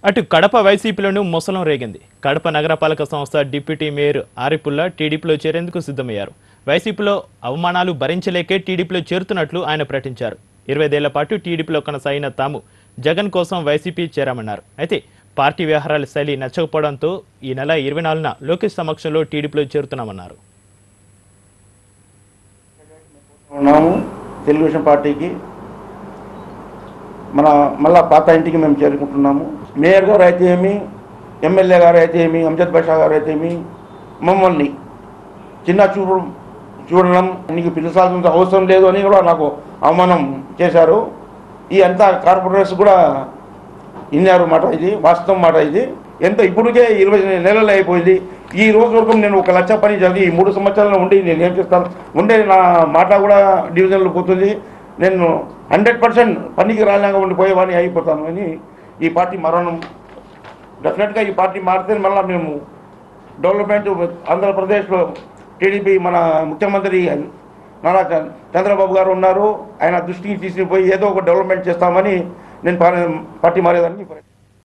అటు కడప వైసీపీలోనూ మొసలం రేగింది కడప నగరపాలక సంస్థ డిప్యూటీ మేయర్ ఆరిపుల్లా టీడీపీలో చేరేందుకు సిద్ధమయ్యారు వైసీపీలో అవమానాలు భరించలేకే టీడీపీలో చేరుతున్నట్లు ఆయన ప్రకటించారు ఇరవైదేళ్ల పాటు టీడీపీలో కొనసాగిన తాము జగన్ కోసం వైసీపీ చేరామన్నారు అయితే పార్టీ వ్యవహారాల శైలి నచ్చకపోవడంతో ఈ నెల ఇరవై నాలుగున లోకేష్ సమక్షంలో టీడీపీలో చేరుతున్నామన్నారు ఉన్నాము తెలుగుదేశం పార్టీకి మన మళ్ళా పాత ఇంటికి మేము చేరుకుంటున్నాము మేయర్ గారు అయితే ఏమి ఎమ్మెల్యే గారు అయితే ఏమి అంజద్ బాషా గారు అయితే ఏమి మమ్మల్ని చిన్న చూడు చూడడం నీకు పిలిచాల్సిన అవసరం లేదు అని కూడా నాకు అవమానం చేశారు ఈ అంతా కార్పొరేట్స్ కూడా విన్నారు మాట ఇది వాస్తవం మాట ఇది ఎంత ఇప్పటికే ఇరవై నెలలు అయిపోయింది ఈ రోజు వరకు నేను ఒక లక్ష పని చదివి ఈ మూడు సంవత్సరాలు ఉండి నేను ఏం చేస్తాను ఉండే నా మాట కూడా డివిజన్లో పోతుంది నేను హండ్రెడ్ పర్సెంట్ పనికి రాలేక ఉండిపోయేవాడిని అయిపోతాను అని ఈ పార్టీ మరణం డెఫినెట్గా ఈ పార్టీ మారితే మళ్ళీ మేము డెవలప్మెంట్ ఆంధ్రప్రదేశ్లో టీడీపీ మన ముఖ్యమంత్రి నారా చ- చంద్రబాబు గారు ఉన్నారు ఆయన దృష్టికి తీసుకుపోయి ఏదో ఒక డెవలప్మెంట్ చేస్తామని నేను పా- పార్టీ మారేదాన్ని